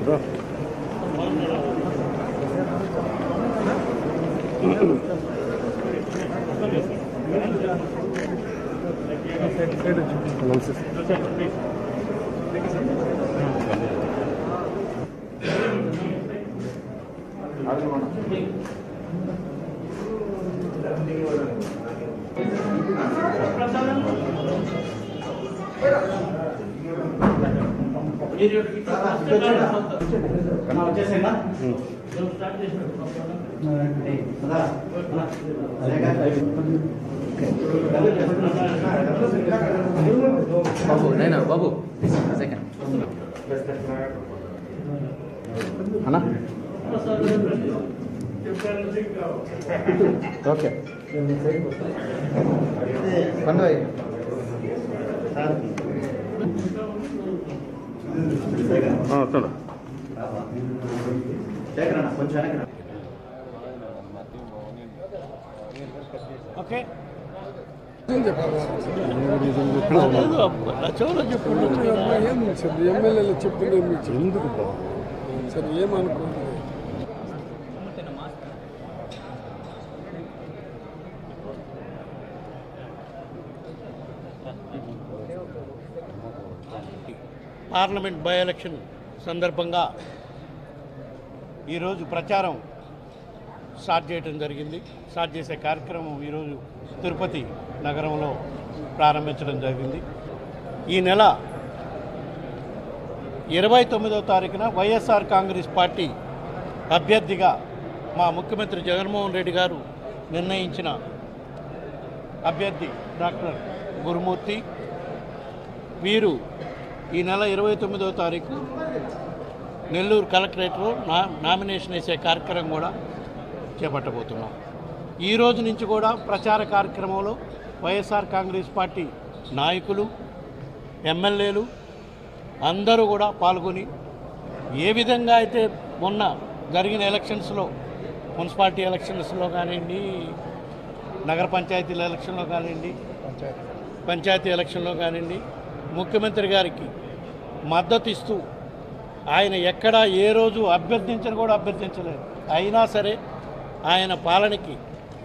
బాబు నైనా బాబు సెకండ్ అన్నా ఓకే పండు చలో ఎమ్మెల్యేలు చెప్పింది ఎందుకు సరే ఏమనుకోండి పార్లమెంట్ బై ఎలక్షన్ సందర్భంగా ఈరోజు ప్రచారం స్టార్ట్ చేయడం జరిగింది స్టార్ట్ చేసే కార్యక్రమం ఈరోజు తిరుపతి నగరంలో ప్రారంభించడం జరిగింది ఈ నెల ఇరవై తొమ్మిదవ తారీఖున వైఎస్ఆర్ కాంగ్రెస్ పార్టీ అభ్యర్థిగా మా ముఖ్యమంత్రి జగన్మోహన్ రెడ్డి గారు నిర్ణయించిన అభ్యర్థి డాక్టర్ గురుమూర్తి వీరు ఈ నెల ఇరవై తొమ్మిదవ తారీఖు నెల్లూరు కలెక్టరేట్లో నా నామినేషన్ వేసే కార్యక్రమం కూడా చేపట్టబోతున్నాం ఈ రోజు నుంచి కూడా ప్రచార కార్యక్రమంలో వైఎస్ఆర్ కాంగ్రెస్ పార్టీ నాయకులు ఎమ్మెల్యేలు అందరూ కూడా పాల్గొని ఏ విధంగా అయితే మొన్న జరిగిన ఎలక్షన్స్లో మున్సిపాలిటీ ఎలక్షన్స్లో కానివ్వండి నగర పంచాయతీల ఎలక్షన్లో కానివ్వండి పంచాయతీ ఎలక్షన్లో కానివ్వండి ముఖ్యమంత్రి గారికి మద్దతు ఇస్తూ ఆయన ఎక్కడ ఏ రోజు అభ్యర్థించని కూడా అభ్యర్థించలేదు అయినా సరే ఆయన పాలనకి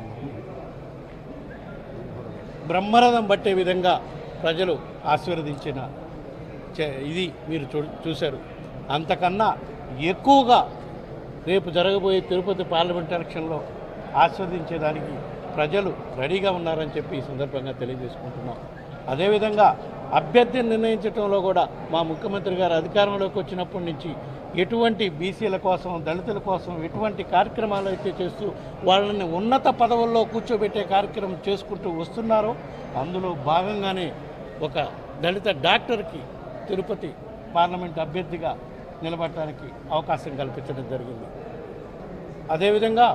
బ్రహ్మరథం పట్టే విధంగా ప్రజలు ఆశీర్వదించిన చే- ఇది మీరు చూ చూశారు అంతకన్నా ఎక్కువగా రేపు జరగబోయే తిరుపతి పార్లమెంట్ ఎలక్షన్లో ఆస్వాదించేదానికి ప్రజలు రెడీగా ఉన్నారని చెప్పి ఈ సందర్భంగా తెలియజేసుకుంటున్నాం అదేవిధంగా అభ్యర్థిని నిర్ణయించడంలో కూడా మా ముఖ్యమంత్రి గారు అధికారంలోకి వచ్చినప్పటి నుంచి ఎటువంటి బీసీల కోసం దళితుల కోసం ఎటువంటి కార్యక్రమాలు అయితే చేస్తూ వాళ్ళని ఉన్నత పదవుల్లో కూర్చోబెట్టే కార్యక్రమం చేసుకుంటూ వస్తున్నారో అందులో భాగంగానే ఒక దళిత డాక్టర్కి తిరుపతి పార్లమెంట్ అభ్యర్థిగా నిలబడటానికి అవకాశం కల్పించడం జరిగింది అదేవిధంగా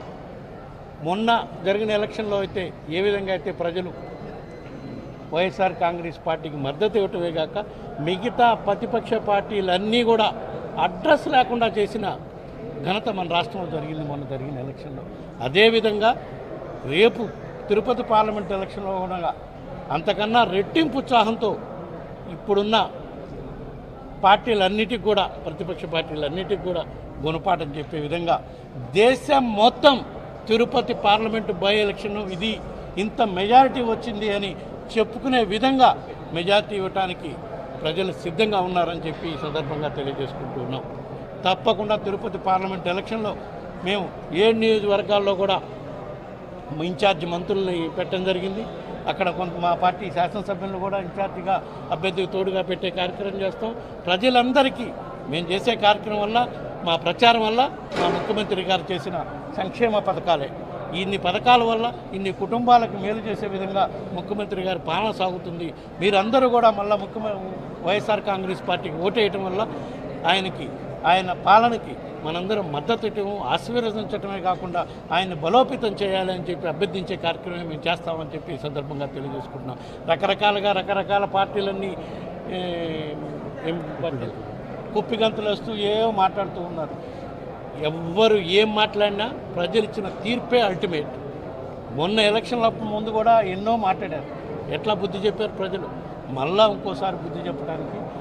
మొన్న జరిగిన ఎలక్షన్లో అయితే ఏ విధంగా అయితే ప్రజలు వైఎస్ఆర్ కాంగ్రెస్ పార్టీకి మద్దతు ఇవ్వటమే కాక మిగతా ప్రతిపక్ష పార్టీలన్నీ కూడా అడ్రస్ లేకుండా చేసిన ఘనత మన రాష్ట్రంలో జరిగింది మొన్న జరిగిన ఎలక్షన్లో అదేవిధంగా రేపు తిరుపతి పార్లమెంట్ ఎలక్షన్లో కూడా అంతకన్నా రెట్టింపు ఉత్సాహంతో ఇప్పుడున్న పార్టీలన్నిటికి కూడా ప్రతిపక్ష పార్టీలన్నిటికి కూడా గుణపాఠం చెప్పే విధంగా దేశం మొత్తం తిరుపతి పార్లమెంటు బై ఎలక్షన్ ఇది ఇంత మెజారిటీ వచ్చింది అని చెప్పుకునే విధంగా మెజారిటీ ఇవ్వటానికి ప్రజలు సిద్ధంగా ఉన్నారని చెప్పి ఈ సందర్భంగా తెలియజేసుకుంటూ ఉన్నాం తప్పకుండా తిరుపతి పార్లమెంట్ ఎలక్షన్లో మేము ఏడు నియోజకవర్గాల్లో కూడా ఇన్ఛార్జ్ మంత్రుల్ని పెట్టడం జరిగింది అక్కడ కొంత మా పార్టీ శాసనసభ్యులను కూడా ఇన్ఛార్జిగా అభ్యర్థికి తోడుగా పెట్టే కార్యక్రమం చేస్తాం ప్రజలందరికీ మేము చేసే కార్యక్రమం వల్ల మా ప్రచారం వల్ల మా ముఖ్యమంత్రి గారు చేసిన సంక్షేమ పథకాలే ఇన్ని పథకాల వల్ల ఇన్ని కుటుంబాలకు మేలు చేసే విధంగా ముఖ్యమంత్రి గారి పాలన సాగుతుంది మీరందరూ కూడా మళ్ళీ ముఖ్యమంత్రి వైఎస్ఆర్ కాంగ్రెస్ పార్టీకి ఓటేయటం వల్ల ఆయనకి ఆయన పాలనకి మనందరం మద్దతు ఇవ్వటం ఆశీర్వదించటమే కాకుండా ఆయన బలోపేతం చేయాలని చెప్పి అభ్యర్థించే కార్యక్రమం మేము చేస్తామని చెప్పి ఈ సందర్భంగా తెలియజేసుకుంటున్నాం రకరకాలుగా రకరకాల పార్టీలన్నీ ఏ, ఏం పార్టీలు కుప్పిగంతులు వస్తూ ఏవో మాట్లాడుతూ ఉన్నారు ఎవ్వరు ఏం మాట్లాడినా ప్రజలు ఇచ్చిన తీర్పే అల్టిమేట్ మొన్న ఎలక్షన్ల ముందు కూడా ఎన్నో మాట్లాడారు ఎట్లా బుద్ధి చెప్పారు ప్రజలు మళ్ళా ఇంకోసారి బుద్ధి చెప్పడానికి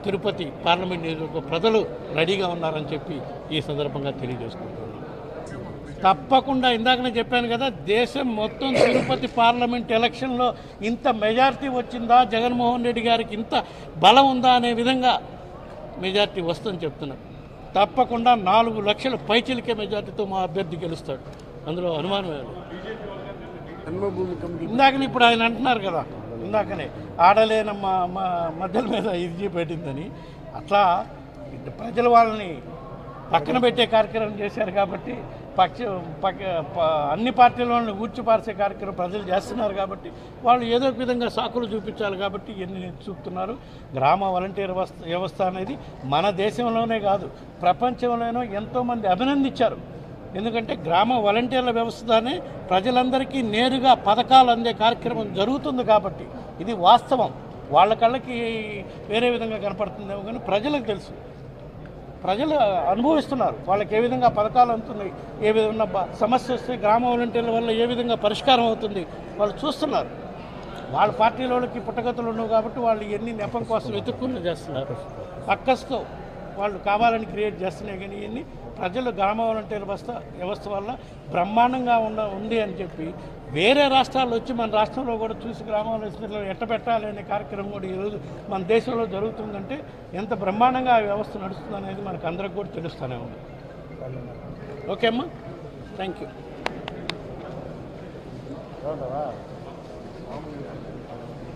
తిరుపతి పార్లమెంట్ నియోజకవర్గ ప్రజలు రెడీగా ఉన్నారని చెప్పి ఈ సందర్భంగా తెలియజేసుకుంటున్నాను తప్పకుండా ఇందాకనే చెప్పాను కదా దేశం మొత్తం తిరుపతి పార్లమెంట్ ఎలక్షన్లో ఇంత మెజారిటీ వచ్చిందా జగన్మోహన్ రెడ్డి గారికి ఇంత బలం ఉందా అనే విధంగా మెజారిటీ వస్తుందని చెప్తున్నారు తప్పకుండా నాలుగు లక్షల పైచిలికే మెజారిటీతో మా అభ్యర్థి గెలుస్తాడు అందులో అనుమానమే లేదు జన్మభూమి కమిటీ ఇందాకనే ఇప్పుడు ఆయన అంటున్నారు కదా ఇందాకనే ఆడలేనమ్మ మా మధ్యల మీద ఇది పెట్టిందని అట్లా ప్రజలు వాళ్ళని పక్కన పెట్టే కార్యక్రమం చేశారు కాబట్టి పక్ష పక్క ప- అన్ని పార్టీల వాళ్ళని ఊడ్చిపార్చే కార్యక్రమం ప్రజలు చేస్తున్నారు కాబట్టి వాళ్ళు ఏదో ఒక విధంగా సాకులు చూపించాలి కాబట్టి ఎన్ని చూపుతున్నారు గ్రామ వాలంటీర్ వ్యవస్థ వ్యవస్థ అనేది మన దేశంలోనే కాదు ప్రపంచంలోనూ ఎంతోమంది అభినందించారు ఎందుకంటే గ్రామ వాలంటీర్ల వ్యవస్థనే ప్రజలందరికీ నేరుగా పథకాలు అందే కార్యక్రమం జరుగుతుంది కాబట్టి ఇది వాస్తవం వాళ్ళ కళ్ళకి వేరే విధంగా కనపడుతుందేమో కానీ ప్రజలకు తెలుసు ప్రజలు అనుభవిస్తున్నారు వాళ్ళకి ఏ విధంగా పథకాలు అందుతున్నాయి ఏ విధంగా బ- సమస్య వస్తే గ్రామ వాలంటీర్ల వల్ల ఏ విధంగా పరిష్కారం అవుతుంది వాళ్ళు చూస్తున్నారు వాళ్ళ పార్టీల వాళ్ళకి పుట్టగతులు ఉండవు కాబట్టి వాళ్ళు ఎన్ని నెపం కోసం వెతుక్కుని చేస్తున్నారు అక్కస్తో వాళ్ళు కావాలని క్రియేట్ చేస్తున్నాయి కానీ ఇవన్నీ ప్రజలు గ్రామ వాలంటీర్ వ్యవస్థ వ్యవస్థ వల్ల బ్రహ్మాండంగా ఉండ ఉంది అని చెప్పి వేరే రాష్ట్రాల్లో వచ్చి మన రాష్ట్రంలో కూడా చూసి గ్రామ వాలంటీర్లు ఎట్ట పెట్టాలి అనే కార్యక్రమం కూడా ఈరోజు మన దేశంలో జరుగుతుందంటే ఎంత బ్రహ్మాండంగా ఆ వ్యవస్థ నడుస్తుంది అనేది మనకు అందరికి కూడా తెలుస్తూనే ఉంది ఓకే అమ్మా థ్యాంక్ యూ